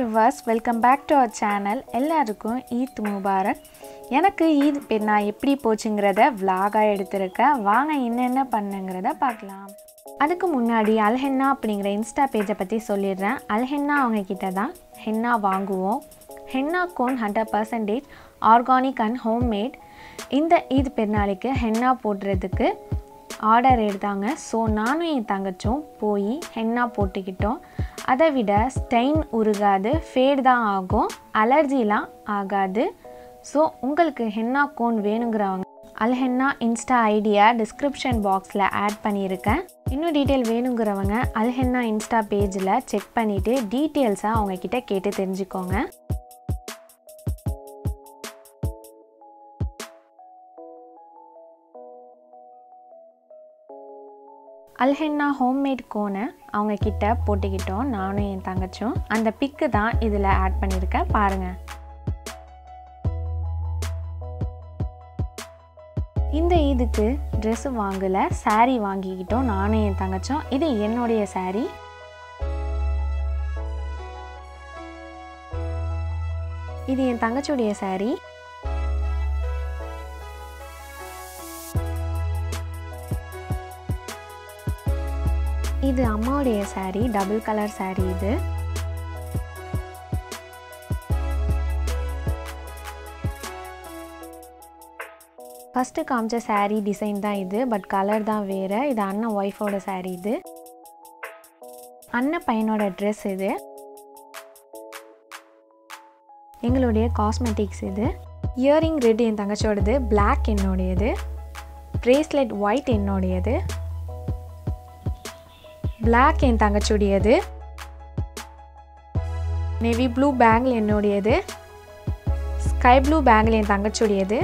viewers welcome back to our channel எல்லாருக்கும் Eid Mubarak எனக்கு ஈத் பெ- நான் எப்படி போச்சுங்கிறத vlog-ஆ எடுத்திருக்கேன் வாங்க என்னென்ன பண்ணுங்கிறத பார்க்கலாம் அதுக்கு முன்னாடி அல்ஹென்னா அப்படிங்கிற இன்ஸ்டா பேஜை பற்றி சொல்லிடுறேன் அல்ஹென்னா அவங்க கிட்ட தான் ஹென்னா வாங்குவோம் henna cone hundred percentage organic and homemade இந்த ஈத் பெருநாளைக்கு ஹென்னா போடுறதுக்கு ஆர்டர் எடுத்தாங்க ஸோ நானும் என் தங்கச்சும் போய் ஹென்னா போட்டுக்கிட்டோம் அதை விட ஸ்டெயின் உருகாது ஃபேட் தான் ஆகும் அலர்ஜிலாம் ஆகாது ஸோ உங்களுக்கு ஹென்னா கோன் வேணுங்கிறவங்க அல்ஹென்னா இன்ஸ்டா ஐடியா டிஸ்கிரிப்ஷன் பாக்ஸில் ஆட் பண்ணியிருக்கேன் இன்னும் டீட்டெயில் வேணுங்கிறவங்க அல்ஹென்னா இன்ஸ்டா பேஜில் செக் பண்ணிவிட்டு டீட்டெயில்ஸை அவங்கக்கிட்ட கேட்டு தெரிஞ்சுக்கோங்க அல்ஹென்னா ஹோம்மேட் கோனை அவங்க கிட்ட போட்டுக்கிட்டோம் நானும் என் தங்கச்சும் அந்த பிக்கு தான் இதில் ஆட் பண்ணியிருக்கேன் பாருங்கள் இந்த இதுக்கு ட்ரெஸ்ஸு வாங்கலை saree வாங்கிக்கிட்டோம் நானும் என் தங்கச்சும் இது என்னுடைய saree இது என் தங்கச்சியுடைய saree இது அம்மாவுடைய saree டபுள் கலர் saree இது ஃபஸ்ட்டு காமிச்ச saree டிசைன் தான் இது பட் கலர் தான் வேறு இது அண்ணன் ஒய்ஃபோட saree இது அண்ணன் பையனோட ட்ரெஸ் இது எங்களுடைய காஸ்மெட்டிக்ஸ் இது இயரிங் ரெட் என் தங்கச்சியோடது பிளாக் என்னுடையது ப்ரேஸ்லெட் ஒயிட் என்னுடையது பிளாக் என் தங்கச்சியுடையது நேவி ப்ளூ பேங்கிள் என்னுடையது ஸ்கை ப்ளூ பேங்கிள் என் தங்கச்சியுடையது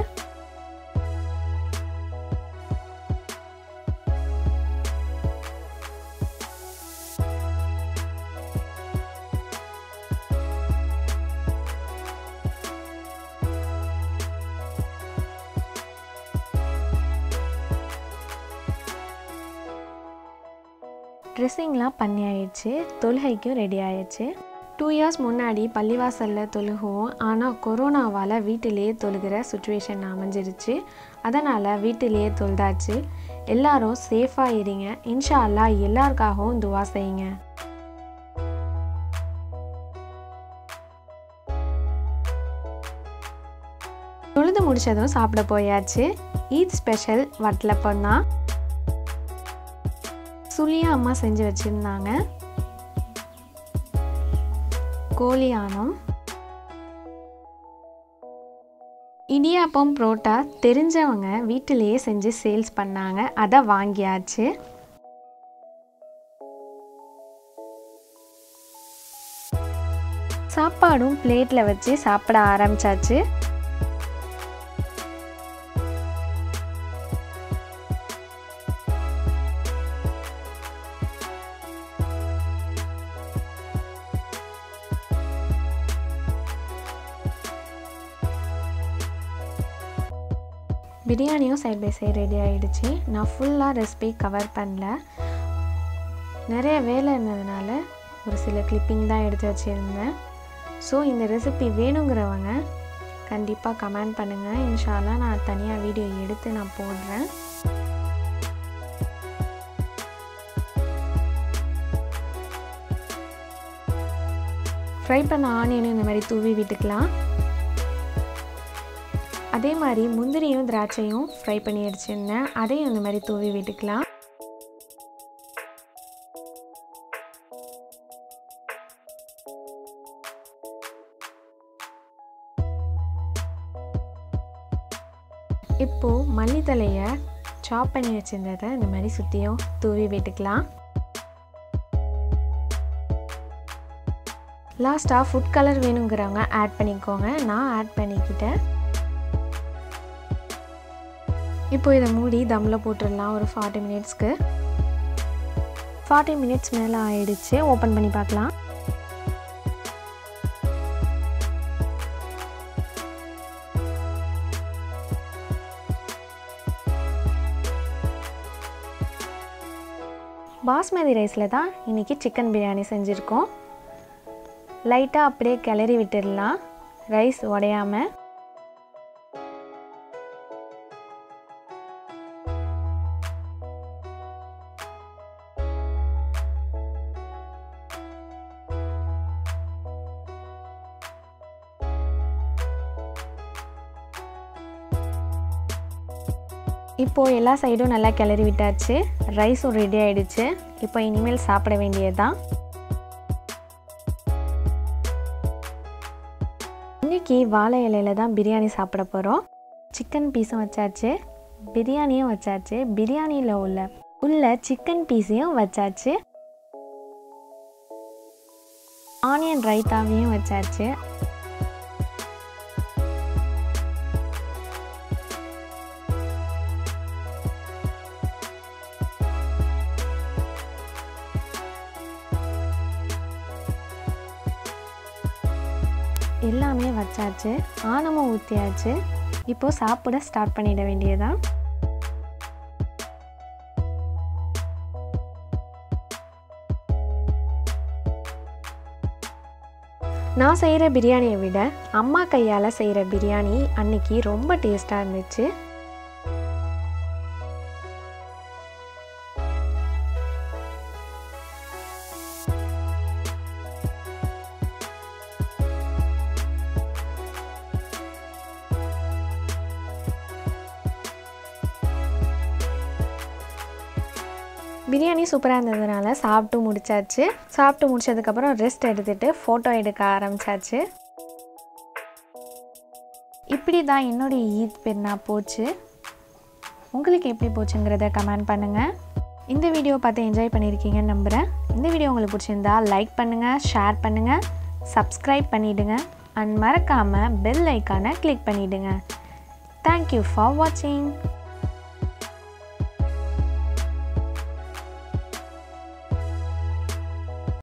ட்ரெஸ்ஸிங்லாம் பண்ணி ஆயிடுச்சு தொழுகைக்கும் ரெடி ஆயிடுச்சு டூ இயர்ஸ் முன்னாடி பள்ளிவாசலில் தொழுகுவோம் ஆனால் கொரோனாவால் வீட்டிலேயே தொழுகிற சுச்சுவேஷன் அமைஞ்சிருச்சு அதனால் வீட்டிலேயே தொழுதாச்சு எல்லாரும் சேஃபாக இருங்க இன்ஷா அல்லாஹ் எல்லாருக்காகவும் துவா செய்யுங்க தொழுது முடிச்சதும் சாப்பிட போயாச்சு ஈத் ஸ்பெஷல் வட்டலப்பம் தான் சுழியா அம்மா செஞ்சு வச்சுருந்தாங்க கோழியானம் இடியாப்பம் புரோட்டா தெரிஞ்சவங்க வீட்டிலேயே செஞ்சு சேல்ஸ் பண்ணாங்க அதை வாங்கியாச்சு சாப்பாடும் பிளேட்டில் வச்சு சாப்பிட ஆரம்பிச்சாச்சு பிரியாணியும் சைட் பை சைடு ரெடி ஆகிடுச்சு நான் ஃபுல்லாக ரெசிபி கவர் பண்ணல நிறைய வேலை இருந்ததுனால ஒரு சில கிளிப்பிங் தான் எடுத்து வச்சுருந்தேன் ஸோ இந்த ரெசிபி வேணுங்கிறவங்க கண்டிப்பாக கமெண்ட் பண்ணுங்கள் இன்ஷால்லா நான் தனியாக வீடியோ எடுத்து நான் போடுறேன் ஃப்ரை பண்ண ஆனியனும் இந்த மாதிரி தூவி விட்டுக்கலாம் அதே மாதிரி முந்திரியும் திராட்சையும் ஃப்ரை பண்ணி அடிச்சிருந்தேன் அதையும் இந்த மாதிரி தூவி விட்டுக்கலாம் இப்போது மல்லித்தலையை சாப் பண்ணி வச்சிருந்ததை இந்த மாதிரி சுற்றியும் தூவி விட்டுக்கலாம் லாஸ்ட்டாக ஃபுட் கலர் வேணுங்கிறவங்க ஆட் பண்ணிக்கோங்க நான் ஆட் பண்ணிக்கிட்டேன் இப்போ இதை மூடி தம்மில் போட்டுடலாம் ஒரு ஃபார்ட்டி மினிட்ஸ்க்கு ஃபார்ட்டி மினிட்ஸ் மேலே ஆயிடுச்சு ஓப்பன் பண்ணி பார்க்கலாம் பாஸ்மதி ரைஸில் தான் இன்றைக்கி சிக்கன் பிரியாணி செஞ்சுருக்கோம் லைட்டாக அப்படியே கிளறி விட்டுடலாம் ரைஸ் உடையாமல் இப்போது எல்லா சைடும் நல்லா கிளறி விட்டாச்சு ரைஸும் ரெடி ஆயிடுச்சு இப்போ இனிமேல் சாப்பிட வேண்டியது தான் இன்றைக்கி வாழை இலையில தான் பிரியாணி சாப்பிட போகிறோம் சிக்கன் பீஸும் வச்சாச்சு பிரியாணியும் வச்சாச்சு பிரியாணியில் உள்ள உள்ள சிக்கன் பீஸையும் வச்சாச்சு ஆனியன் ரைத்தாவையும் வச்சாச்சு எல்லாமே வச்சாச்சு ஆனமும் ஊற்றியாச்சு இப்போது சாப்பிட ஸ்டார்ட் பண்ணிட வேண்டியதான் நான் செய்கிற பிரியாணியை விட அம்மா கையால் செய்கிற பிரியாணி அன்னைக்கு ரொம்ப டேஸ்ட்டாக இருந்துச்சு பிரியாணி சூப்பராக இருந்ததுனால சாப்பிட்டு முடிச்சாச்சு சாப்பிட்டு முடிச்சதுக்கப்புறம் ரெஸ்ட் எடுத்துகிட்டு ஃபோட்டோ எடுக்க ஆரம்பிச்சாச்சு இப்படி தான் என்னுடைய ஈத் பெருநா போச்சு உங்களுக்கு எப்படி போச்சுங்கிறத கமெண்ட் பண்ணுங்கள் இந்த வீடியோ பார்த்து என்ஜாய் பண்ணியிருக்கீங்கன்னு நம்புகிறேன் இந்த வீடியோ உங்களுக்கு பிடிச்சிருந்தா லைக் பண்ணுங்கள் ஷேர் பண்ணுங்கள் சப்ஸ்கிரைப் பண்ணிவிடுங்க அண்ட் மறக்காமல் பெல் ஐக்கானை கிளிக் பண்ணிவிடுங்க தேங்க்யூ ஃபார் வாட்சிங்